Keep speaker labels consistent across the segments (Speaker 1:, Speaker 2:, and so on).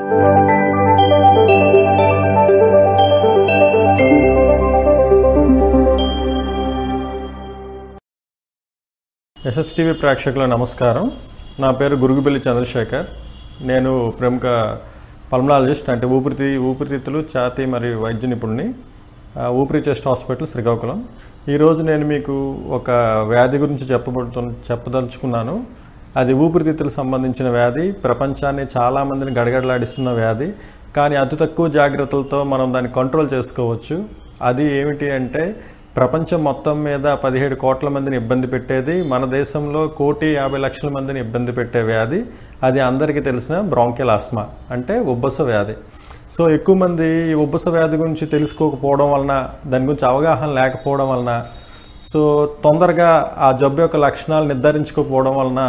Speaker 1: SSTV ప్రేక్షకుల నమస్కారం నా పేరు గురుగుబెల్లి చంద్రశేఖర్ నేను ప్రముఖ పల్మనాలజిస్ట్ అంటే ఊపిరితి ఊపిరితిత్తులు ఛాతీ మరియు వైద్య నిపుణుని ఆ, ఊపిరి చెస్ట్ హాస్పిటల్ శ్రీకాకుళం ఈరోజు నేను మీకు ఒక వ్యాధి గురించి చెప్పబడుతు చెప్పదలుచుకున్నాను అది ఊపిరితిత్తులకు సంబంధించిన వ్యాధి ప్రపంచాన్ని చాలామందిని గడగడలాడిస్తున్న వ్యాధి కానీ అతి తక్కువ జాగ్రత్తలతో మనం దాన్ని కంట్రోల్ చేసుకోవచ్చు అది ఏమిటి అంటే ప్రపంచం మొత్తం మీద పదిహేడు కోట్ల మందిని ఇబ్బంది పెట్టేది మన దేశంలో కోటి యాభై లక్షల మందిని ఇబ్బంది పెట్టే వ్యాధి అది అందరికీ తెలిసిన బ్రాంకెల్ ఆస్మా అంటే ఉబ్బస వ్యాధి సో ఎక్కువ మంది ఈ ఉబ్బస వ్యాధి గురించి తెలుసుకోకపోవడం వలన దాని గురించి అవగాహన లేకపోవడం వలన సో తొందరగా ఆ జబ్బు యొక్క లక్షణాలు నిర్ధారించుకోకపోవడం వలన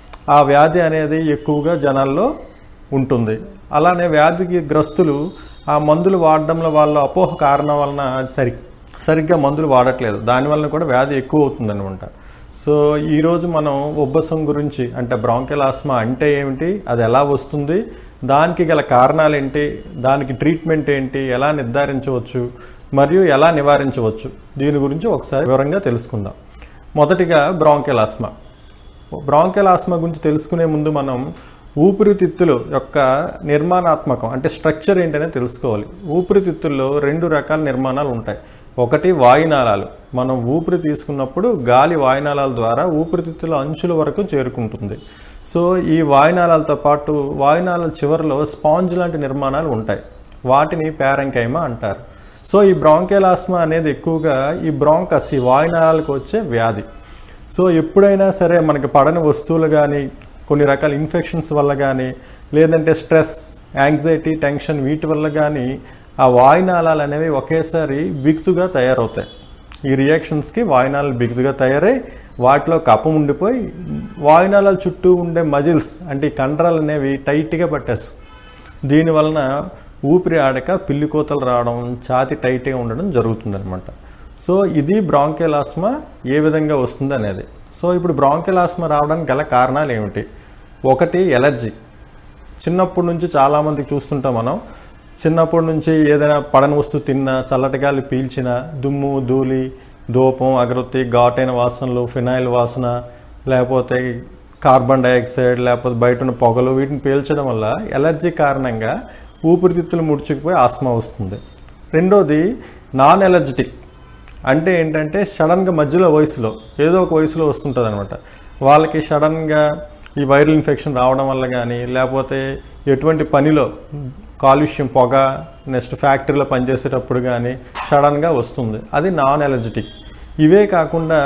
Speaker 1: ఆ వ్యాధి అనేది ఎక్కువగా జనాల్లో ఉంటుంది అలానే వ్యాధికి గ్రస్తులు ఆ మందులు వాడడంలో వాళ్ళ అపోహ కారణం వలన అది సరి సరిగ్గా మందులు వాడట్లేదు దానివల్ల కూడా వ్యాధి ఎక్కువ అవుతుంది అనమాట సో ఈరోజు మనం ఉబ్బసం గురించి అంటే బ్రాంకెల్ ఆస్మా అంటే ఏమిటి అది ఎలా వస్తుంది దానికి గల కారణాలు ఏంటి దానికి ట్రీట్మెంట్ ఏంటి ఎలా నిర్ధారించవచ్చు మరియు ఎలా నివారించవచ్చు దీని గురించి ఒకసారి వివరంగా తెలుసుకుందాం మొదటిగా బ్రాంకెల్ ఆస్మా బ్రాంకెల్ ఆస్మా గురించి తెలుసుకునే ముందు మనం ఊపిరితిత్తులు యొక్క నిర్మాణాత్మకం అంటే స్ట్రక్చర్ ఏంటనే తెలుసుకోవాలి ఊపిరితిత్తుల్లో రెండు రకాల నిర్మాణాలు ఉంటాయి ఒకటి వాయునాళాలు మనం ఊపిరి తీసుకున్నప్పుడు గాలి వాయునాళాల ద్వారా ఊపిరితిత్తుల అంచుల వరకు చేరుకుంటుంది సో ఈ వాయునాళాలతో పాటు వాయునాళాల చివరిలో స్పాంజ్ లాంటి నిర్మాణాలు ఉంటాయి వాటిని ప్యారంకైమా అంటారు సో ఈ బ్రాంకెల్ ఆస్మా అనేది ఎక్కువగా ఈ బ్రాంకస్ ఈ వాయునాళాలకు వచ్చే వ్యాధి సో ఎప్పుడైనా సరే మనకి పడని వస్తువులు కానీ కొన్ని రకాల ఇన్ఫెక్షన్స్ వల్ల కానీ లేదంటే స్ట్రెస్ యాంగ్జైటీ టెన్షన్ వీటి వల్ల కానీ ఆ వాయునాళాలు అనేవి ఒకేసారి బిగుతుగా తయారవుతాయి ఈ రియాక్షన్స్కి వాయునాళాలు బిగుతుగా తయారై వాటిలో కప్పం ఉండిపోయి వాయునాళాల చుట్టూ ఉండే మజిల్స్ అంటే ఈ కండరాలు అనేవి టైట్గా పట్టేస్తాయి దీని వలన ఊపిరి ఆడక పిల్లి కోతలు రావడం ఛాతి టైట్గా ఉండడం జరుగుతుందన్నమాట సో ఇది బ్రాంకెల్ ఆస్మా ఏ విధంగా వస్తుంది అనేది సో ఇప్పుడు బ్రాంకెల్ ఆస్మా రావడానికి గల కారణాలు ఏమిటి ఒకటి ఎలర్జీ చిన్నప్పటి నుంచి చాలామంది చూస్తుంటాం మనం చిన్నప్పటి నుంచి ఏదైనా పడని వస్తువు తిన్నా చల్లటి గాలి పీల్చినా దుమ్ము ధూళి దూపం అగరొత్తి ఘాటైన వాసనలు ఫినాయిల్ వాసన లేకపోతే కార్బన్ డైఆక్సైడ్ లేకపోతే బయట ఉన్న పొగలు వీటిని పీల్చడం వల్ల ఎలర్జీ కారణంగా ఊపిరితిత్తులు ముడుచుకుపోయి ఆస్మా వస్తుంది రెండోది నాన్ ఎలర్జెటిక్ అంటే ఏంటంటే సడన్గా మధ్యలో వయసులో ఏదో ఒక వయసులో వస్తుంటుంది అనమాట వాళ్ళకి సడన్గా ఈ వైరల్ ఇన్ఫెక్షన్ రావడం వల్ల కానీ లేకపోతే ఎటువంటి పనిలో కాలుష్యం పొగ నెక్స్ట్ ఫ్యాక్టరీలో పనిచేసేటప్పుడు కానీ సడన్గా వస్తుంది అది నాన్ ఎలర్జెటిక్ ఇవే కాకుండా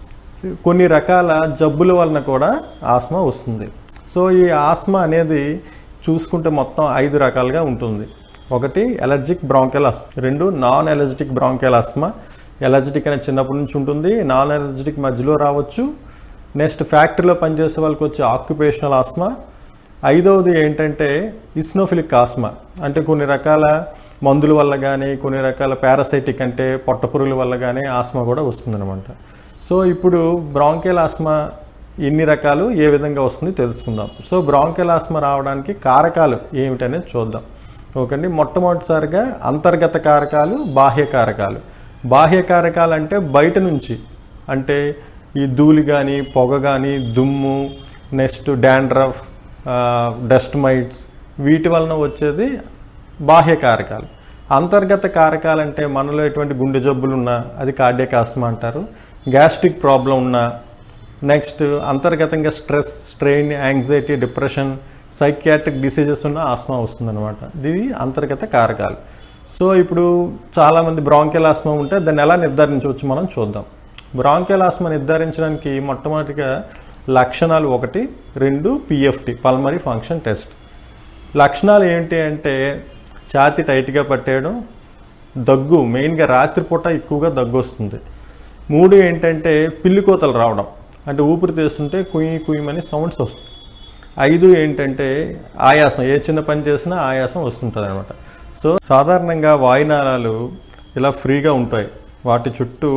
Speaker 1: కొన్ని రకాల జబ్బుల వలన కూడా ఆస్మా వస్తుంది సో ఈ ఆస్మా అనేది చూసుకుంటే మొత్తం ఐదు రకాలుగా ఉంటుంది ఒకటి ఎలర్జిక్ బ్రాంకెల్ రెండు నాన్ ఎలర్జిటిక్ బ్రాంకెల్ ఆస్మా ఎలర్జిటిక్ అనేది చిన్నప్పటి నుంచి ఉంటుంది నాన్ ఎలర్జిటిక్ మధ్యలో రావచ్చు నెక్స్ట్ ఫ్యాక్టరీలో పనిచేసే వాళ్ళకి వచ్చే ఆక్యుపేషనల్ ఆస్మా ఐదవది ఏంటంటే ఇస్నోఫిలిక్ ఆస్మా అంటే కొన్ని రకాల మందుల వల్ల కానీ కొన్ని రకాల పారాసైటిక్ అంటే పొట్టపురుగుల వల్ల కానీ ఆస్మా కూడా వస్తుందన్నమాట సో ఇప్పుడు బ్రాంకెల్ ఆస్మా ఎన్ని రకాలు ఏ విధంగా వస్తుంది తెలుసుకుందాం సో బ్రాంకెల్ ఆస్మా రావడానికి కారకాలు ఏమిటనేది చూద్దాం ఓకే అండి మొట్టమొదటిసారిగా అంతర్గత కారకాలు బాహ్య కారకాలు బాహ్య కారకాలు అంటే బయట నుంచి అంటే ఈ ధూళి కానీ పొగ కానీ దుమ్ము నెక్స్ట్ డాండ్రఫ్ డస్ట్ మైట్స్ వీటి వలన వచ్చేది బాహ్య కారకాలు అంతర్గత కారకాలు అంటే మనలో ఎటువంటి గుండె జబ్బులు ఉన్నా అది కార్డియక్ ఆస్మా అంటారు గ్యాస్ట్రిక్ ప్రాబ్లం ఉన్నా నెక్స్ట్ అంతర్గతంగా stress strain anxiety depression psychiatric diseases ఉన్న ఆస్మా వస్తుందన్నమాట ఇది అంతర్గత కారకాలు సో ఇప్పుడు చాలామంది బ్రాంకెల్ ఆస్మా ఉంటే దాన్ని ఎలా నిర్ధారించవచ్చు మనం చూద్దాం బ్రాంకెల్ ఆస్మా నిర్ధారించడానికి మొట్టమొదటిగా లక్షణాలు ఒకటి రెండు పిఎఫ్టి పల్మరీ ఫంక్షన్ టెస్ట్ లక్షణాలు ఏంటి అంటే ఛాతి టైట్గా పట్టేయడం దగ్గు మెయిన్గా రాత్రిపూట ఎక్కువగా దగ్గు వస్తుంది మూడు ఏంటంటే పిల్లి కోతలు రావడం అంటే ఊపిరి తీస్తుంటే కుయ్యి కుయ్యమని సౌండ్స్ వస్తుంది ఐదు ఏంటంటే ఆయాసం ఏ చిన్న పని చేసినా ఆయాసం వస్తుంటుంది అనమాట సో సాధారణంగా వాయునాళాలు ఇలా ఫ్రీగా ఉంటాయి వాటి చుట్టూ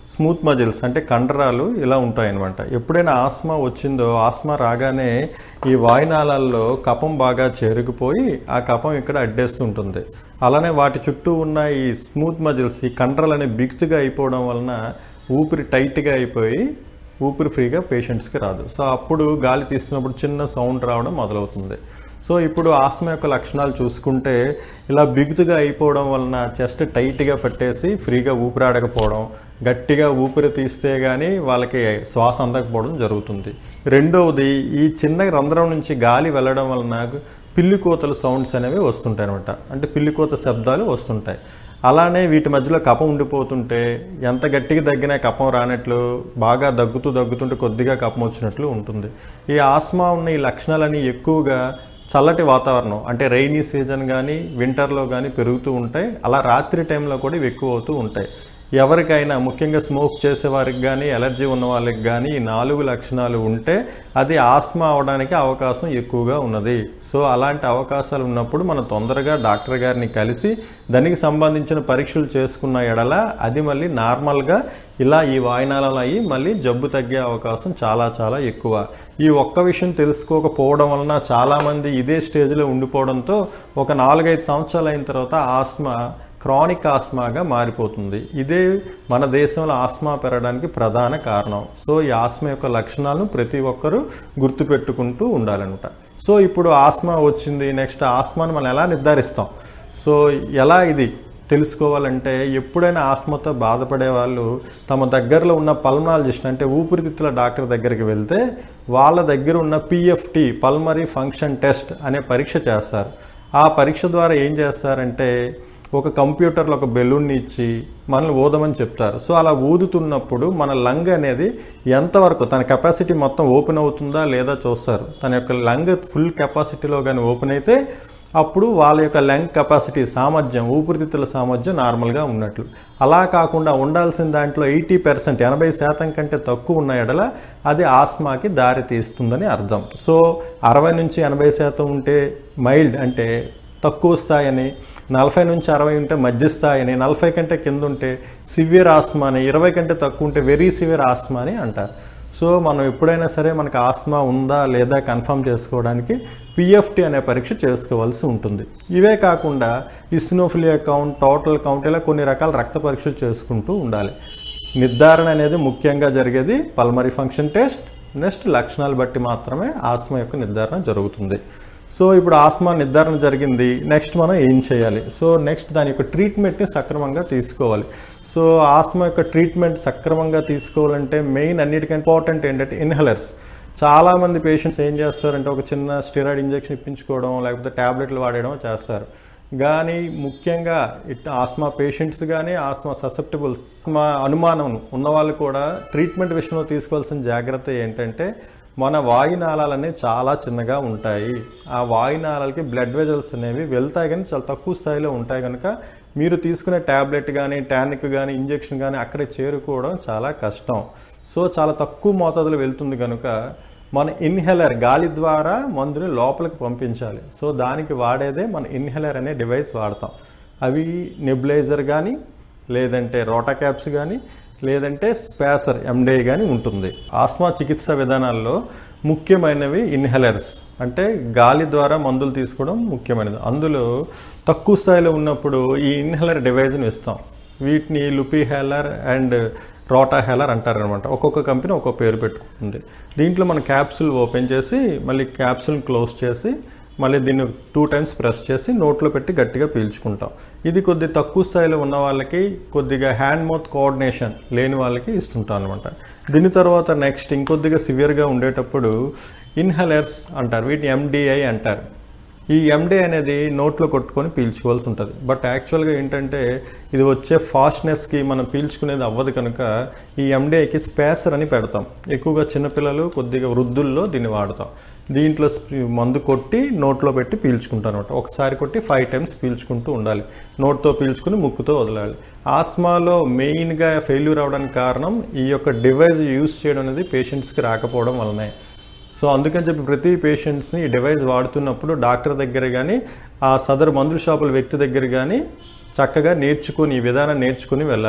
Speaker 1: స్మూత్ మజిల్స్ అంటే కండరాలు ఇలా ఉంటాయన్నమాట ఎప్పుడైనా ఆస్మా వచ్చిందో ఆస్మా రాగానే ఈ వాయునాళాల్లో కఫం బాగా చేరుకుపోయి ఆ కఫం ఇక్కడ అడ్డేస్తుంటుంది అలానే వాటి చుట్టూ ఉన్న ఈ స్మూత్ మజిల్స్ ఈ కండరాలు అనేవి బిగుతుగా అయిపోవడం వలన ఊపిరి టైట్గా అయిపోయి ఊపిరి ఫ్రీగా పేషెంట్స్కి రాదు సో అప్పుడు గాలి తీసుకున్నప్పుడు చిన్న సౌండ్ రావడం మొదలవుతుంది సో ఇప్పుడు ఆస్మా యొక్క లక్షణాలు చూసుకుంటే ఇలా బిగుతుగా అయిపోవడం వలన చెస్ట్ టైట్గా పట్టేసి ఫ్రీగా ఊపిరాడకపోవడం గట్టిగా ఊపిరి తీస్తే కానీ వాళ్ళకి శ్వాస అందకపోవడం జరుగుతుంది రెండవది ఈ చిన్న రంధ్రం నుంచి గాలి వెళ్ళడం వలన పిల్లి కోతల సౌండ్స్ అనేవి వస్తుంటాయి అనమాట అంటే పిల్లి కోత శబ్దాలు వస్తుంటాయి అలానే వీటి మధ్యలో కఫం ఉండిపోతుంటే ఎంత గట్టిగా దగ్గినా కఫం రానట్లు బాగా దగ్గుతూ దగ్గుతుంటే కొద్దిగా కఫం వచ్చినట్లు ఉంటుంది ఈ ఆస్మా ఉన్న ఈ లక్షణాలని ఎక్కువగా చల్లటి వాతావరణం అంటే రైనీ సీజన్ కానీ వింటర్లో కానీ పెరుగుతూ ఉంటాయి అలా రాత్రి టైంలో కూడా ఇవి ఎక్కువ అవుతూ ఉంటాయి ఎవరికైనా ముఖ్యంగా స్మోక్ చేసే వారికి కానీ ఎలర్జీ ఉన్న వాళ్ళకి కానీ ఈ నాలుగు లక్షణాలు ఉంటే అది ఆస్మా అవడానికి అవకాశం ఎక్కువగా ఉన్నది సో అలాంటి అవకాశాలు ఉన్నప్పుడు మనం తొందరగా డాక్టర్ గారిని కలిసి దానికి సంబంధించిన పరీక్షలు చేసుకున్న ఎడల అది మళ్ళీ నార్మల్గా ఇలా ఈ వాయినాలలో అయ్యి మళ్ళీ జబ్బు తగ్గే అవకాశం చాలా చాలా ఎక్కువ ఈ ఒక్క విషయం తెలుసుకోకపోవడం వలన చాలామంది ఇదే స్టేజ్లో ఉండిపోవడంతో ఒక నాలుగైదు సంవత్సరాలు అయిన తర్వాత ఆస్మా క్రానిక్ ఆస్మాగా మారిపోతుంది ఇదే మన దేశంలో ఆస్మా పెరగడానికి ప్రధాన కారణం సో ఈ ఆస్మా యొక్క లక్షణాలను ప్రతి ఒక్కరూ గుర్తుపెట్టుకుంటూ ఉండాలన్నమాట సో ఇప్పుడు ఆస్మా వచ్చింది నెక్స్ట్ ఆస్మాను మనం ఎలా నిర్ధారిస్తాం సో ఎలా ఇది తెలుసుకోవాలంటే ఎప్పుడైనా ఆస్మాతో బాధపడే వాళ్ళు తమ దగ్గరలో ఉన్న పల్మనాలజిస్ట్ అంటే ఊపిరితిత్తుల డాక్టర్ దగ్గరికి వెళ్తే వాళ్ళ దగ్గర ఉన్న పిఎఫ్టి పల్మరీ ఫంక్షన్ టెస్ట్ అనే పరీక్ష చేస్తారు ఆ పరీక్ష ద్వారా ఏం చేస్తారంటే ఒక కంప్యూటర్లో ఒక బెలూన్ని ఇచ్చి మనల్ని ఊదమని చెప్తారు సో అలా ఊదుతున్నప్పుడు మన లంగ్ అనేది ఎంతవరకు తన కెపాసిటీ మొత్తం ఓపెన్ అవుతుందా లేదా చూస్తారు తన యొక్క లంగ్ ఫుల్ కెపాసిటీలో కానీ ఓపెన్ అయితే అప్పుడు వాళ్ళ యొక్క లంగ్ కెపాసిటీ సామర్థ్యం ఊపిరితిత్తుల సామర్థ్యం నార్మల్గా ఉన్నట్లు అలా కాకుండా ఉండాల్సిన దాంట్లో ఎయిటీ పర్సెంట్ ఎనభై శాతం కంటే తక్కువ ఉన్న ఎడల అది ఆస్మాకి దారి తీస్తుందని అర్థం సో అరవై నుంచి ఎనభై శాతం ఉంటే మైల్డ్ అంటే తక్కువ స్థాయి అని నలభై నుంచి అరవై ఉంటే మధ్య స్థాయి అని నలభై కంటే కింద ఉంటే సివియర్ ఆస్మా అని ఇరవై కంటే తక్కువ ఉంటే వెరీ సివియర్ ఆస్మా అని అంటారు సో మనం ఎప్పుడైనా సరే మనకు ఆస్మా ఉందా లేదా కన్ఫర్మ్ చేసుకోవడానికి పిఎఫ్టి అనే పరీక్ష చేసుకోవాల్సి ఉంటుంది ఇవే కాకుండా ఇస్నోఫిలియా కౌంట్ టోటల్ కౌంట్ ఇలా కొన్ని రకాల రక్త పరీక్షలు చేసుకుంటూ ఉండాలి నిర్ధారణ అనేది ముఖ్యంగా జరిగేది పల్మరీ ఫంక్షన్ టెస్ట్ నెక్స్ట్ లక్షణాలు బట్టి మాత్రమే ఆస్మా యొక్క నిర్ధారణ జరుగుతుంది సో ఇప్పుడు ఆస్మా నిర్ధారణ జరిగింది నెక్స్ట్ మనం ఏం చేయాలి సో నెక్స్ట్ దాని యొక్క ట్రీట్మెంట్ని సక్రమంగా తీసుకోవాలి సో ఆస్మా యొక్క ట్రీట్మెంట్ సక్రమంగా తీసుకోవాలంటే మెయిన్ అన్నిటికీ ఇంపార్టెంట్ ఏంటంటే ఇన్హలర్స్ చాలా మంది పేషెంట్స్ ఏం చేస్తారంటే ఒక చిన్న స్టెరాయిడ్ ఇంజెక్షన్ ఇప్పించుకోవడం లేకపోతే టాబ్లెట్లు వాడడం చేస్తారు కానీ ముఖ్యంగా ఇట్ ఆస్మా పేషెంట్స్ కానీ ఆస్మా ససెప్టబుల్స్ ఆస్మా అనుమానం ఉన్న వాళ్ళు కూడా ట్రీట్మెంట్ విషయంలో తీసుకోవాల్సిన జాగ్రత్త ఏంటంటే మన వాయునాళాలన్నీ చాలా చిన్నగా ఉంటాయి ఆ వాయునాళాలకి బ్లడ్ వెజల్స్ అనేవి వెళ్తాయి కానీ చాలా తక్కువ స్థాయిలో ఉంటాయి కనుక మీరు తీసుకునే ట్యాబ్లెట్ కానీ టానిక్ కానీ ఇంజెక్షన్ కానీ అక్కడ చేరుకోవడం చాలా కష్టం సో చాలా తక్కువ మోతాదులో వెళ్తుంది కనుక మన ఇన్హేలర్ గాలి ద్వారా మందుని లోపలికి పంపించాలి సో దానికి వాడేదే మన ఇన్హేలర్ అనే డివైస్ వాడతాం అవి నెబులైజర్ కానీ లేదంటే రోటా క్యాప్స్ కానీ లేదంటే స్పాసర్ ఎండే కానీ ఉంటుంది ఆస్మా చికిత్స విధానాల్లో ముఖ్యమైనవి ఇన్హేలర్స్ అంటే గాలి ద్వారా మందులు తీసుకోవడం ముఖ్యమైనది అందులో తక్కువ స్థాయిలో ఉన్నప్పుడు ఈ ఇన్హేలర్ డివైజ్ని ఇస్తాం వీటిని లుపీ హేలర్ అండ్ రోటా హేలర్ అంటారనమాట ఒక్కొక్క కంపెనీ ఒక్కొక్క పేరు పెట్టుకుంటుంది దీంట్లో మన క్యాప్సూల్ ఓపెన్ చేసి మళ్ళీ క్యాప్సూల్ క్లోజ్ చేసి మళ్ళీ దీన్ని టూ టైమ్స్ ప్రెస్ చేసి నోట్లో పెట్టి గట్టిగా పీల్చుకుంటాం ఇది కొద్ది తక్కువ స్థాయిలో ఉన్న వాళ్ళకి కొద్దిగా హ్యాండ్ మౌత్ కోఆర్డినేషన్ లేని వాళ్ళకి ఇస్తుంటాం అనమాట దీని తర్వాత నెక్స్ట్ ఇంకొద్దిగా సివియర్గా ఉండేటప్పుడు ఇన్హలర్స్ అంటారు వీటిని ఎండిఐ అంటారు ఈ ఎండే అనేది నోట్లో కొట్టుకొని పీల్చుకోవాల్సి ఉంటుంది బట్ యాక్చువల్గా ఏంటంటే ఇది వచ్చే ఫాస్ట్నెస్కి మనం పీల్చుకునేది అవ్వదు కనుక ఈ ఎండేకి స్పేసర్ అని పెడతాం ఎక్కువగా చిన్నపిల్లలు కొద్దిగా వృద్ధుల్లో దీన్ని వాడతాం దీంట్లో స్పీ- మందు కొట్టి నోట్లో పెట్టి పీల్చుకుంటాను అనమాట ఒకసారి కొట్టి ఫైవ్ టైమ్స్ పీల్చుకుంటూ ఉండాలి నోట్తో పీల్చుకుని ముక్కుతో వదలాలి ఆస్మాలో మెయిన్గా ఫెయిల్యూర్ అవడానికి కారణం ఈ యొక్క డివైస్ యూస్ చేయడం అనేది పేషెంట్స్కి రాకపోవడం వలనే సో అందుకని చెప్పి ప్రతి పేషెంట్స్ని ఈ డివైస్ వాడుతున్నప్పుడు డాక్టర్ దగ్గర కానీ ఆ సదరు మందుల షాపుల వ్యక్తి దగ్గర కానీ చక్కగా నేర్చుకొని ఈ విధానం నేర్చుకుని వెళ్ళాలి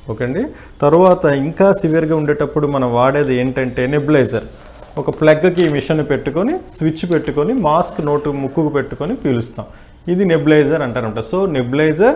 Speaker 1: ఓకే అండి తర్వాత ఇంకా సివియర్గా ఉండేటప్పుడు మనం వాడేది ఏంటంటే నెబులైజర్ ఒక ప్లగ్కి ఈ మిషన్ పెట్టుకొని స్విచ్ పెట్టుకొని మాస్క్ నోటు ముక్కుకు పెట్టుకొని పీలుస్తాం ఇది నెబులైజర్ అంటారనమాట సో నెబులైజర్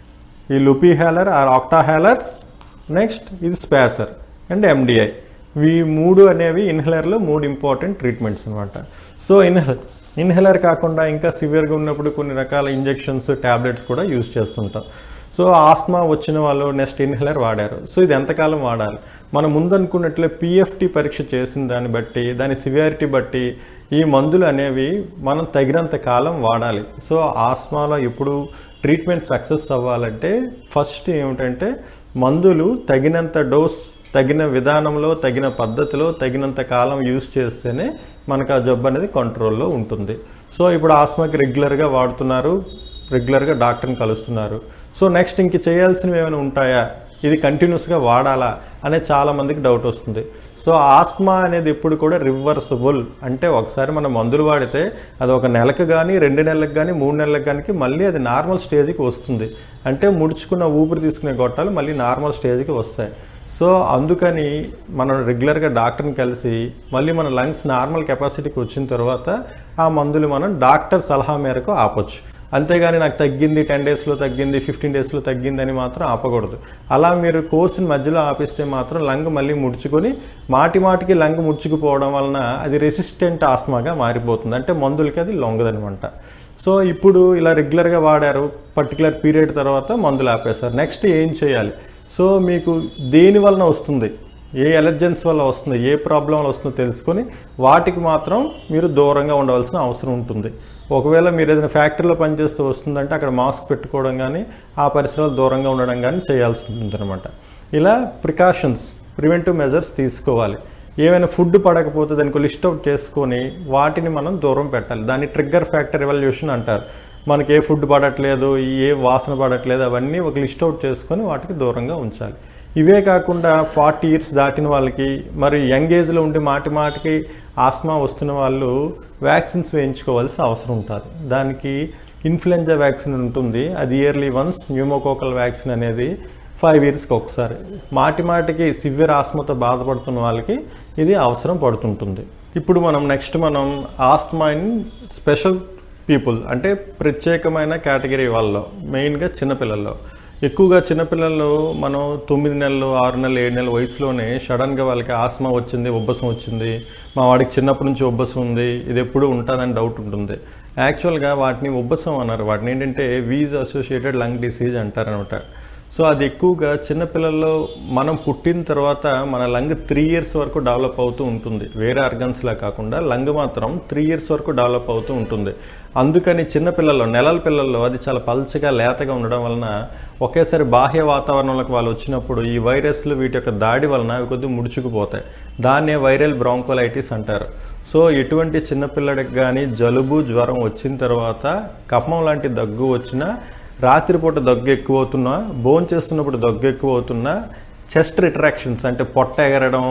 Speaker 1: ఈ లుపీ హ్యాలర్ ఆర్ ఆక్టా హ్యాలర్ నెక్స్ట్ ఇది స్పాసర్ అండ్ ఎండిఐ ఈ మూడు అనేవి ఇన్హేలర్లో మూడు ఇంపార్టెంట్ ట్రీట్మెంట్స్ అనమాట సో ఇన్హేలర్ ఇన్హేలర్ కాకుండా ఇంకా సివియర్గా ఉన్నప్పుడు కొన్ని రకాల ఇంజెక్షన్స్ ట్యాబ్లెట్స్ కూడా యూజ్ చేస్తుంటాం సో ఆస్మా వచ్చిన వాళ్ళు నెక్స్ట్ ఇన్హేలర్ వాడారు సో ఇది ఎంతకాలం వాడాలి మనం ముందు అనుకున్నట్లే పిఎఫ్టి పరీక్ష చేసిన దాన్ని బట్టి దాని సివియారిటీ బట్టి ఈ మందులు అనేవి మనం తగినంత కాలం వాడాలి సో ఆస్మాలో ఎప్పుడు ట్రీట్మెంట్ సక్సెస్ అవ్వాలంటే ఫస్ట్ ఏమిటంటే మందులు తగినంత డోస్ తగిన విధానంలో తగిన పద్ధతిలో తగినంత కాలం యూస్ చేస్తేనే మనకు ఆ జబ్బు అనేది కంట్రోల్లో ఉంటుంది సో ఇప్పుడు ఆస్మాకి రెగ్యులర్గా వాడుతున్నారు రెగ్యులర్గా డాక్టర్ని కలుస్తున్నారు సో నెక్స్ట్ ఇంక చేయాల్సినవి ఏమైనా ఉంటాయా ఇది కంటిన్యూస్గా వాడాలా అనే చాలా మందికి డౌట్ వస్తుంది సో ఆస్మా అనేది ఎప్పుడు కూడా రివర్సబుల్ అంటే ఒకసారి మనం మందులు వాడితే అది ఒక నెలకు కానీ రెండు నెలలకు కానీ మూడు నెలలకు కానీ మళ్ళీ అది నార్మల్ స్టేజ్కి వస్తుంది అంటే ముడుచుకున్న ఊపిరి తీసుకునే గొట్టాలు మళ్ళీ నార్మల్ స్టేజ్కి వస్తాయి సో అందుకని మనం రెగ్యులర్గా డాక్టర్ని కలిసి మళ్ళీ మన లంగ్స్ నార్మల్ కెపాసిటీకి వచ్చిన తర్వాత ఆ మందులు మనం డాక్టర్ సలహా మేరకు ఆపొచ్చు అంతేగాని నాకు తగ్గింది టెన్ డేస్లో తగ్గింది ఫిఫ్టీన్ డేస్లో తగ్గింది అని మాత్రం ఆపకూడదు అలా మీరు కోర్సుని మధ్యలో ఆపిస్తే మాత్రం లంగ్ మళ్ళీ ముడుచుకొని మాటి మాటికి లంగ్ ముడుచుకుపోవడం వలన అది రెసిస్టెంట్ ఆస్మాగా మారిపోతుంది అంటే మందులకి అది లొంగదనమాట సో ఇప్పుడు ఇలా రెగ్యులర్గా వాడారు పర్టికులర్ పీరియడ్ తర్వాత మందులు ఆపేశారు నెక్స్ట్ ఏం చేయాలి సో మీకు దేని వలన వస్తుంది ఏ ఎలర్జెన్స్ వల్ల వస్తుంది ఏ ప్రాబ్లం వల్ల వస్తుందో తెలుసుకొని వాటికి మాత్రం మీరు దూరంగా ఉండవలసిన అవసరం ఉంటుంది ఒకవేళ మీరు ఏదైనా ఫ్యాక్టరీలో పనిచేస్తూ వస్తుందంటే అక్కడ మాస్క్ పెట్టుకోవడం కానీ ఆ పరిసరాలు దూరంగా ఉండడం కానీ చేయాల్సి ఉంటుంది అనమాట ఇలా ప్రికాషన్స్ ప్రివెంటివ్ మెజర్స్ తీసుకోవాలి ఏమైనా ఫుడ్ పడకపోతే దానికి లిస్ట్ అవుట్ చేసుకొని వాటిని మనం దూరం పెట్టాలి దాన్ని ట్రిగ్గర్ ఫ్యాక్టర్ ఎవల్యూషన్ అంటారు మనకి ఏ ఫుడ్ పడట్లేదు ఏ వాసన పడట్లేదు అవన్నీ ఒక లిస్ట్ అవుట్ చేసుకొని వాటికి దూరంగా ఉంచాలి ఇవే కాకుండా ఫార్టీ ఇయర్స్ దాటిన వాళ్ళకి మరి యంగ్ ఏజ్లో ఉండి మాటి మాటికి ఆస్మా వస్తున్న వాళ్ళు వ్యాక్సిన్స్ వేయించుకోవాల్సిన అవసరం ఉంటుంది దానికి ఇన్ఫ్లుయెంజా వ్యాక్సిన్ ఉంటుంది అది ఇయర్లీ వన్స్ న్యూమోకోకల్ వ్యాక్సిన్ అనేది ఫైవ్ ఇయర్స్కి ఒకసారి మాటి మాటికి సివియర్ ఆస్మాతో బాధపడుతున్న వాళ్ళకి ఇది అవసరం పడుతుంటుంది ఇప్పుడు మనం నెక్స్ట్ మనం ఆస్మా ఇన్ స్పెషల్ పీపుల్ అంటే ప్రత్యేకమైన కేటగిరీ వాళ్ళలో మెయిన్గా చిన్నపిల్లల్లో ఎక్కువగా చిన్నపిల్లల్లో మనం తొమ్మిది నెలలు ఆరు నెలలు ఏడు నెలల వయసులోనే సడన్గా వాళ్ళకి ఆస్మా వచ్చింది ఉబ్బసం వచ్చింది మా వాడికి చిన్నప్పటి నుంచి ఉబ్బసం ఉంది ఇది ఎప్పుడు ఉంటుందని డౌట్ ఉంటుంది యాక్చువల్గా వాటిని ఉబ్బసం అన్నారు వాటిని ఏంటంటే వీజ్ అసోసియేటెడ్ లంగ్ డిసీజ్ అంటారనమాట సో అది ఎక్కువగా చిన్నపిల్లల్లో మనం పుట్టిన తర్వాత మన లంగ్ త్రీ ఇయర్స్ వరకు డెవలప్ అవుతూ ఉంటుంది వేరే ఆర్గన్స్లా కాకుండా లంగ్ మాత్రం త్రీ ఇయర్స్ వరకు డెవలప్ అవుతూ ఉంటుంది అందుకని చిన్నపిల్లల్లో నెలల పిల్లల్లో అది చాలా పల్చగా లేతగా ఉండడం వలన ఒకేసారి బాహ్య వాతావరణంలోకి వాళ్ళు వచ్చినప్పుడు ఈ వైరస్లు వీటి యొక్క దాడి వలన అవి కొద్దిగా ముడుచుకుపోతాయి దాన్నే వైరల్ బ్రాంకోలైటిస్ అంటారు సో ఎటువంటి చిన్నపిల్లడికి కానీ జలుబు జ్వరం వచ్చిన తర్వాత కఫం లాంటి దగ్గు వచ్చినా రాత్రిపూట దగ్గు ఎక్కువ అవుతున్నా బోన్ చేస్తున్నప్పుడు దగ్గు ఎక్కువ అవుతున్నా చెస్ట్ రిట్రాక్షన్స్ అంటే పొట్ట ఎగరడం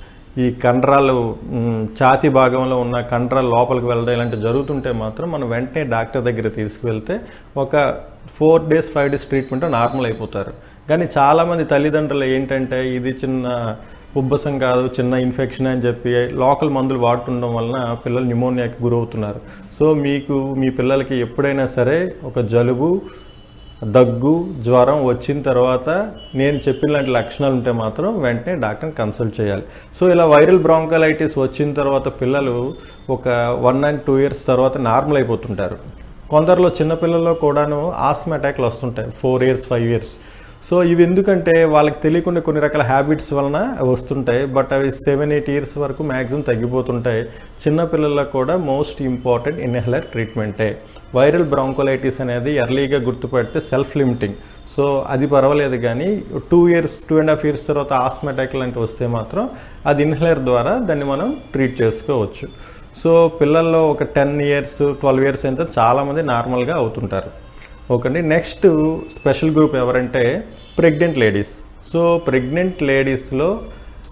Speaker 1: ఈ కండరాలు మ్, ఛాతీ భాగంలో ఉన్న కండరాలు లోపలికి వెళ్ళడం ఇలాంటివి జరుగుతుంటే మాత్రం మనం వెంటనే డాక్టర్ దగ్గర తీసుకువెళ్తే ఒక four days five days treatment normal అయిపోతారు కానీ చాలామంది తల్లిదండ్రులు ఏంటంటే ఇది చిన్న ఉబ్బసం కాదు చిన్న ఇన్ఫెక్షన్ అని చెప్పి లోకల్ మందులు వాడుతుండడం వలన పిల్లలు న్యూమోనియాకి గురవుతున్నారు సో మీకు మీ పిల్లలకి ఎప్పుడైనా సరే ఒక జలుబు దగ్గు జ్వరం వచ్చిన తర్వాత నేను చెప్పిన లాంటి లక్షణాలు ఉంటే మాత్రం వెంటనే డాక్టర్ని కన్సల్ట్ చేయాలి సో ఇలా వైరల్ బ్రాంకలైటిస్ వచ్చిన తర్వాత పిల్లలు ఒక వన్ అండ్ టూ ఇయర్స్ తర్వాత నార్మల్ అయిపోతుంటారు కొందరిలో చిన్నపిల్లల్లో కూడాను ఆస్మా అటాక్లు వస్తుంటాయి four years five years so ఇవి ఎందుకంటే వాళ్ళకి తెలియకుండా కొన్ని రకాల హ్యాబిట్స్ వలన అవి వస్తుంటాయి బట్ అవి సెవెన్ ఎయిట్ ఇయర్స్ వరకు మ్యాక్సిమం తగ్గిపోతుంటాయి చిన్నపిల్లలకు కూడా మోస్ట్ ఇంపార్టెంట్ ఇన్హేలర్ ట్రీట్మెంటే వైరల్ బ్రాంకోలైటిస్ అనేది ఎర్లీగా గుర్తుపెడితే సెల్ఫ్ లిమిటింగ్ సో అది పర్వాలేదు కానీ two years two and half years తర్వాత ఆస్మా అటాక్ లాంటివి వస్తే మాత్రం అది ఇన్హేలర్ ద్వారా దాన్ని మనం ట్రీట్ చేసుకోవచ్చు సో పిల్లల్లో ఒక టెన్ ఇయర్స్ ట్వెల్వ్ ఇయర్స్ అయితే చాలామంది నార్మల్గా అవుతుంటారు ఓకే అండి నెక్స్ట్ స్పెషల్ గ్రూప్ ఎవరంటే ప్రెగ్నెంట్ లేడీస్ సో ప్రెగ్నెంట్ లేడీస్లో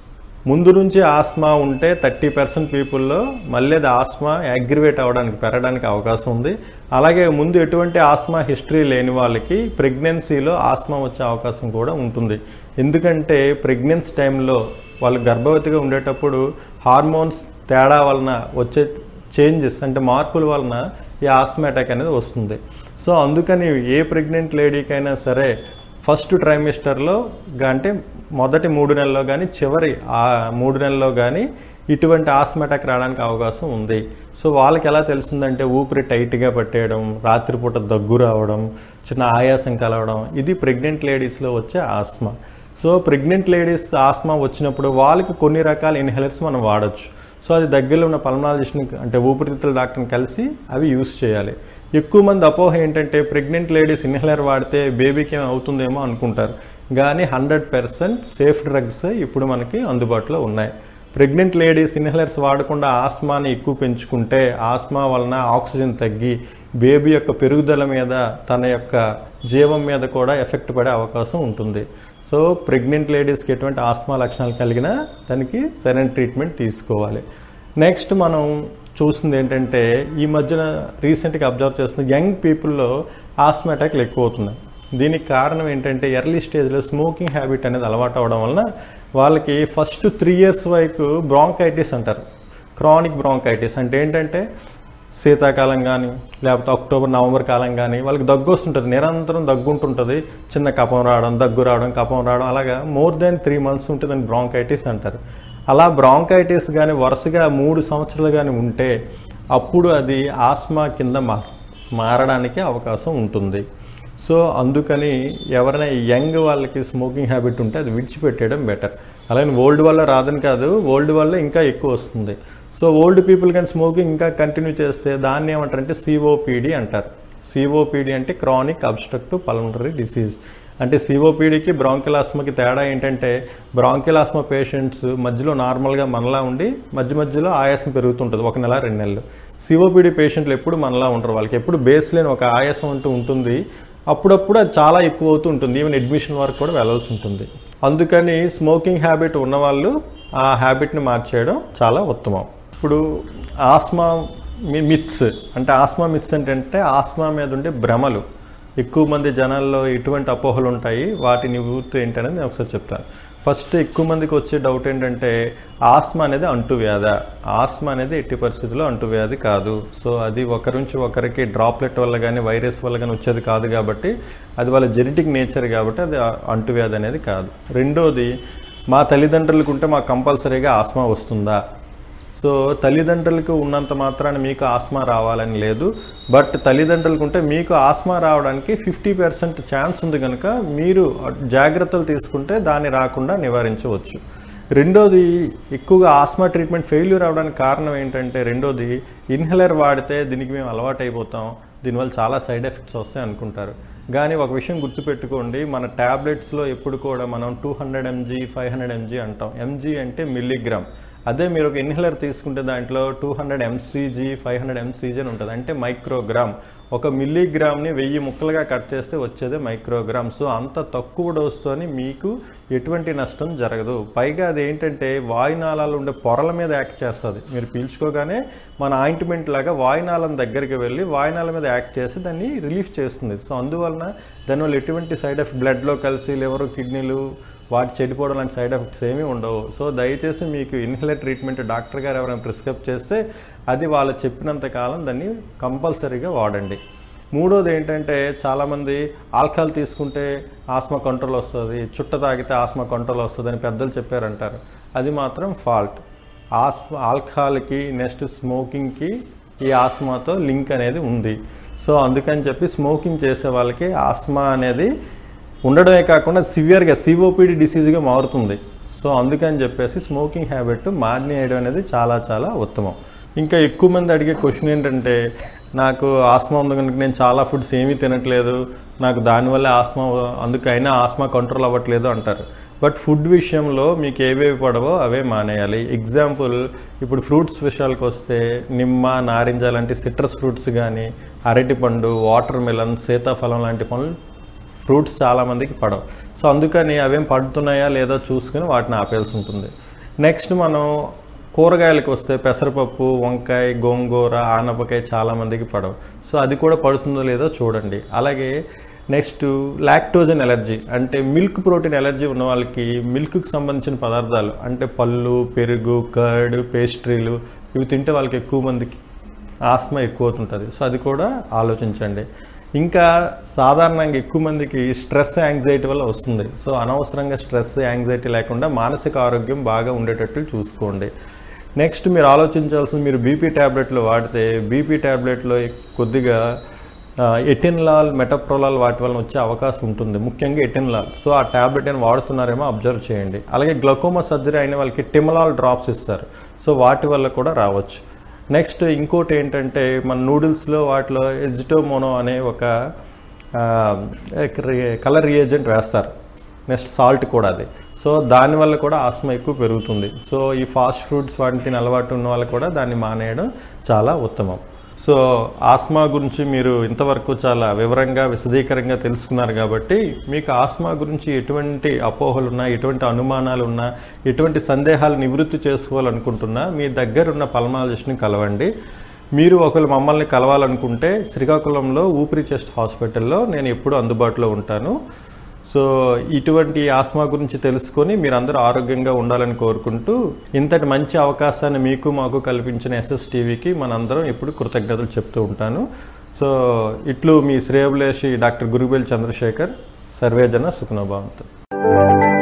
Speaker 1: ముందు నుంచి ఆస్మా ఉంటే థర్టీ పర్సెంట్ పీపుల్లో మళ్ళీ అది ఆస్మా అగ్రివేట్ అవ్వడానికి పెరగడానికి అవకాశం ఉంది అలాగే ముందు ఎటువంటి ఆస్మా హిస్టరీ లేని వాళ్ళకి ప్రెగ్నెన్సీలో ఆస్మా వచ్చే అవకాశం కూడా ఉంటుంది ఎందుకంటే ప్రెగ్నెన్సీ టైంలో వాళ్ళు గర్భవతిగా ఉండేటప్పుడు హార్మోన్స్ తేడా వలన వచ్చే చేంజెస్ అంటే మార్పుల వలన ఈ ఆస్మా అటాక్ అనేది వస్తుంది సో అందుకని ఏ ప్రెగ్నెంట్ లేడీకైనా సరే ఫస్ట్ ట్రైమిస్టర్లో అంటే మొదటి మూడు నెలల్లో కానీ చివరి ఆ మూడు నెలల్లో కానీ ఇటువంటి ఆస్మా అటాక్ రావడానికి అవకాశం ఉంది సో వాళ్ళకి ఎలా తెలిసిందంటే ఊపిరి టైట్గా పట్టేయడం రాత్రిపూట దగ్గు రావడం చిన్న ఆయాసం కలవడం ఇది ప్రెగ్నెంట్ లేడీస్లో వచ్చే asthma so pregnant ladies asthma వచ్చినప్పుడు వాళ్ళకి కొన్ని రకాల ఇన్హేలర్స్ మనం వాడచ్చు సో అది దగ్గరలో ఉన్న పల్మనాలజిస్ట్ని అంటే ఊపిరితిత్తుల డాక్టర్ని కలిసి అవి యూస్ చేయాలి ఎక్కువ మంది అపోహ ఏంటంటే ప్రెగ్నెంట్ లేడీస్ ఇన్హేలర్ వాడితే బేబీకి ఏం అవుతుందేమో అనుకుంటారు కానీ హండ్రెడ్ పర్సెంట్ సేఫ్ డ్రగ్స్ ఇప్పుడు మనకి అందుబాటులో ఉన్నాయి ప్రెగ్నెంట్ లేడీస్ ఇన్హేలర్స్ వాడకుండా ఆస్మాని ఎక్కువ పెంచుకుంటే ఆస్మా వలన ఆక్సిజన్ తగ్గి బేబీ యొక్క పెరుగుదల మీద తన యొక్క జీవం మీద కూడా ఎఫెక్ట్ పడే అవకాశం ఉంటుంది సో ప్రెగ్నెంట్ లేడీస్కి ఎటువంటి ఆస్మా లక్షణాలు కలిగినా దానికి సరైన ట్రీట్మెంట్ తీసుకోవాలి నెక్స్ట్ మనం చూసింది ఏంటంటే ఈ మధ్యన రీసెంట్గా అబ్జర్వ్ చేస్తుంది యంగ్ పీపుల్లో ఆస్మా అటాక్లు ఎక్కువ అవుతున్నాయి దీనికి కారణం ఏంటంటే ఎర్లీ స్టేజ్లో స్మోకింగ్ హ్యాబిట్ అనేది అలవాటు అవడం వలన వాళ్ళకి ఫస్ట్ త్రీ ఇయర్స్ వరకు బ్రాంకైటిస్ అంటారు క్రానిక్ బ్రాంకైటిస్ అంటే ఏంటంటే శీతాకాలం కానీ లేకపోతే అక్టోబర్ నవంబర్ కాలం కానీ వాళ్ళకి దగ్గు వస్తుంటుంది నిరంతరం దగ్గు ఉంటుంటుంది చిన్న కపం రావడం దగ్గు రావడం కపం రావడం అలాగా మోర్ దెన్ త్రీ మంత్స్ ఉంటుందని బ్రాంకైటిస్ అంటారు అలా బ్రాంకైటిస్ కానీ వరుసగా మూడు సంవత్సరాలు కానీ ఉంటే అప్పుడు అది ఆస్మా కింద మా మారడానికి అవకాశం ఉంటుంది సో అందుకని ఎవరైనా యంగ్ వాళ్ళకి స్మోకింగ్ హ్యాబిట్ ఉంటే అది విడిచిపెట్టేయడం బెటర్ అలాగే ఓల్డ్ వల్ల రాదని కాదు ఓల్డ్ వల్ల ఇంకా ఎక్కువ వస్తుంది సో ఓల్డ్ పీపుల్ కానీ స్మోకింగ్ ఇంకా కంటిన్యూ చేస్తే దాన్ని ఏమంటారంటే సిఓపిడి అంటారు సిఓపిడి అంటే క్రానిక్ అబ్స్ట్రక్టివ్ పల్మనరీ డిసీజ్ అంటే సిఓపిడికి బ్రాంకిలాస్మాకి తేడా ఏంటంటే బ్రాంకిలాస్మా పేషెంట్స్ మధ్యలో నార్మల్గా మనలా ఉండి మధ్య మధ్యలో ఆయాసం పెరుగుతుంటుంది ఒక నెల రెండు నెలలు సిఓపిడి పేషెంట్లు ఎప్పుడు మనలా ఉంటారు వాళ్ళకి ఎప్పుడు బేస్ లేని ఒక ఆయాసం అంటూ ఉంటుంది అప్పుడప్పుడు అది చాలా ఎక్కువ అవుతూ ఉంటుంది ఈవెన్ అడ్మిషన్ వరకు కూడా వెళ్ళాల్సి ఉంటుంది అందుకని స్మోకింగ్ హ్యాబిట్ ఉన్నవాళ్ళు ఆ హ్యాబిట్ని మార్చేయడం చాలా ఉత్తమం ఇప్పుడు ఆస్మా మిత్స్ అంటే ఆస్మా మిత్స్ ఏంటంటే ఆస్మా మీద ఉండే భ్రమలు ఎక్కువ మంది జనాల్లో ఎటువంటి అపోహలు ఉంటాయి వాటి నివృత్తి ఏంటనేది నేను ఒకసారి చెప్తాను ఫస్ట్ ఎక్కువ మందికి వచ్చే డౌట్ ఏంటంటే ఆస్మా అనేది అంటువ్యాధ ఆస్మా అనేది ఎట్టి పరిస్థితుల్లో అంటువ్యాధి కాదు సో అది ఒకరి నుంచి ఒకరికి డ్రాప్లెట్ వల్ల కానీ వైరస్ వల్ల కానీ వచ్చేది కాదు కాబట్టి అది వాళ్ళ జెనెటిక్ నేచర్ కాబట్టి అది అంటువ్యాధి అనేది కాదు రెండోది మా తల్లిదండ్రులకు ఉంటే మాకు కంపల్సరీగా ఆస్మా వస్తుందా సో తల్లిదండ్రులకు ఉన్నంత మాత్రాన మీకు ఆస్మా రావాలని లేదు బట్ తల్లిదండ్రులకు ఉంటే మీకు ఆస్మా రావడానికి ఫిఫ్టీ పర్సెంట్ ఛాన్స్ ఉంది కనుక మీరు జాగ్రత్తలు తీసుకుంటే దాన్ని రాకుండా నివారించవచ్చు రెండోది ఎక్కువగా ఆస్మా ట్రీట్మెంట్ ఫెయిల్యూర్ అవడానికి కారణం ఏంటంటే రెండోది ఇన్హేలర్ వాడితే దీనికి మేము అలవాటు అయిపోతాం దీనివల్ల చాలా సైడ్ ఎఫెక్ట్స్ వస్తాయి అనుకుంటారు కానీ ఒక విషయం గుర్తుపెట్టుకోండి మన ట్యాబ్లెట్స్లో ఎప్పుడు కూడా మనం two hundred MG five hundred MG అంటాం ఎంజీ అంటే మిల్లీగ్రామ్ అదే మీరు ఒక ఇన్హేలర్ తీసుకుంటే దాంట్లో two hundred MCG five hundred MCG అని ఉంటుంది అంటే మైక్రోగ్రామ్ ఒక మిల్లీగ్రామ్ని వెయ్యి ముక్కలుగా కట్ చేస్తే వచ్చేదే మైక్రోగ్రామ్ సో అంత తక్కువ డోస్తోని మీకు ఎటువంటి నష్టం జరగదు పైగా అది ఏంటంటే వాయునాళాలు ఉండే పొరల మీద యాక్ట్ చేస్తుంది మీరు పీల్చుకోగానే మన ఆయింట్మెంట్ లాగా వాయునాళం దగ్గరికి వెళ్ళి వాయునాళం మీద యాక్ట్ చేసి దాన్ని రిలీఫ్ చేస్తుంది సో అందువలన దానివల్ల ఎటువంటి సైడ్ ఎఫెక్ట్ బ్లడ్లో కలిసి లివర్ కిడ్నీలు వాటి చెడిపోవడం లాంటి సైడ్ ఎఫెక్ట్స్ ఏమీ ఉండవు సో దయచేసి మీకు ఇన్హేలర్ ట్రీట్మెంట్ డాక్టర్ గారు ఎవరైనా ప్రిస్క్రైబ్ చేస్తే అది వాళ్ళు చెప్పినంత కాలం దాన్ని కంపల్సరీగా వాడండి మూడోది ఏంటంటే చాలామంది ఆల్కహాల్ తీసుకుంటే ఆస్మా కంట్రోల్ వస్తుంది చుట్ట తాగితే ఆస్మా కంట్రోల్ వస్తుంది అని పెద్దలు చెప్పారంటారు అది మాత్రం ఫాల్ట్ ఆస్మా ఆల్కహాల్కి నెక్స్ట్ స్మోకింగ్కి ఈ ఆస్మాతో లింక్ అనేది ఉంది సో అందుకని చెప్పి స్మోకింగ్ చేసే వాళ్ళకి ఆస్మా అనేది ఉండడమే కాకుండా సివియర్గా సిఓపిడి డిసీజ్గా మారుతుంది సో అందుకని చెప్పేసి స్మోకింగ్ హ్యాబిట్ మానేయడం అనేది చాలా చాలా ఉత్తమం ఇంకా ఎక్కువ మంది అడిగే క్వశ్చన్ ఏంటంటే నాకు ఆస్మా ఉంది కనుక నేను చాలా ఫుడ్స్ ఏమీ తినట్లేదు నాకు దానివల్ల ఆస్మా అందుకైనా ఆస్మా కంట్రోల్ అవ్వట్లేదు అంటారు బట్ ఫుడ్ విషయంలో మీకు ఏవేవి పడవో అవే మానేయాలి ఎగ్జాంపుల్ ఇప్పుడు ఫ్రూట్స్ విషయాలకు వస్తే నిమ్మ నారింజ లాంటి సిట్రస్ ఫ్రూట్స్ కానీ అరటిపండు వాటర్ మిలన్ సీతాఫలం లాంటి పనులు ఫ్రూట్స్ చాలా మందికి పడవు సో అందుకని అవేం పడుతున్నాయా లేదో చూసుకుని వాటిని ఆపేయాల్సి ఉంటుంది నెక్స్ట్ మనం కూరగాయలకు వస్తే పెసరపప్పు వంకాయ గోంగూర ఆనపకాయ చాలా మందికి పడవు సో అది కూడా పడుతుందో లేదో చూడండి అలాగే నెక్స్ట్ లాక్టోజన్ ఎలర్జీ అంటే మిల్క్ ప్రోటీన్ ఎలర్జీ ఉన్న వాళ్ళకి మిల్క్కి సంబంధించిన పదార్థాలు అంటే పళ్ళు పెరుగు కర్డ్ పేస్ట్రీలు ఇవి తింటే వాళ్ళకి ఎక్కువ మందికి ఆస్మా ఎక్కువ అవుతుంటుంది సో అది కూడా ఆలోచించండి ఇంకా సాధారణంగా ఎక్కువ మందికి స్ట్రెస్ యాంగ్జైటీ వల్ల వస్తుంది సో అనవసరంగా స్ట్రెస్ యాంగ్జైటీ లేకుండా మానసిక ఆరోగ్యం బాగా ఉండేటట్టు చూసుకోండి నెక్స్ట్ మీరు ఆలోచించాల్సింది మీరు బీపీ ట్యాబ్లెట్లు వాడితే బీపీ ట్యాబ్లెట్లో కొద్దిగా ఎటిన్లాల్ మెటప్రోలాల్ వాటి వలన వచ్చే అవకాశం ఉంటుంది ముఖ్యంగా ఎటిన్లాల్ సో ఆ ట్యాబ్లెట్ అని వాడుతున్నారేమో అబ్జర్వ్ చేయండి అలాగే గ్లకోమా సర్జరీ అయిన వాళ్ళకి టిమలాల్ డ్రాప్స్ ఇస్తారు సో వాటి వల్ల కూడా రావచ్చు నెక్స్ట్ ఇంకోటి ఏంటంటే మన నూడిల్స్లో వాటిలో ఎజిటోమోనో అనే ఒక కలర్ రియేజెంట్ వేస్తారు నెక్స్ట్ సాల్ట్ కూడా అది సో దానివల్ల కూడా ఆస్మా ఎక్కువ పెరుగుతుంది సో ఈ ఫాస్ట్ ఫుడ్స్ వాటిని తిని అలవాటు ఉన్న వాళ్ళు కూడా దాన్ని మానేయడం చాలా ఉత్తమం సో ఆస్మా గురించి మీరు ఇంతవరకు చాలా వివరంగా విశదీకరంగా తెలుసుకున్నారు కాబట్టి మీకు ఆస్మా గురించి ఎటువంటి అపోహలు ఉన్నా ఎటువంటి అనుమానాలు ఉన్నా ఎటువంటి సందేహాలు నివృత్తి చేసుకోవాలనుకుంటున్నా మీ దగ్గరున్న పల్మాలజిస్ట్ని కలవండి మీరు ఒకవేళ మమ్మల్ని కలవాలనుకుంటే శ్రీకాకుళంలో ఊపిరి చెస్ట్ హాస్పిటల్లో నేను ఎప్పుడూ అందుబాటులో ఉంటాను సో ఇటువంటి ఆస్మా గురించి తెలుసుకొని మీరందరూ ఆరోగ్యంగా ఉండాలని కోరుకుంటూ ఇంతటి మంచి అవకాశాన్ని మీకు మాకు కల్పించిన ఎస్ఎస్ టీవీకి మనందరం ఎప్పుడు కృతజ్ఞతలు చెప్తూ ఉంటాను సో ఇట్లు మీ శ్రేయభిలాషి డాక్టర్ గురుబేల్ చంద్రశేఖర్ సర్వేజన సుఖనోభావంతో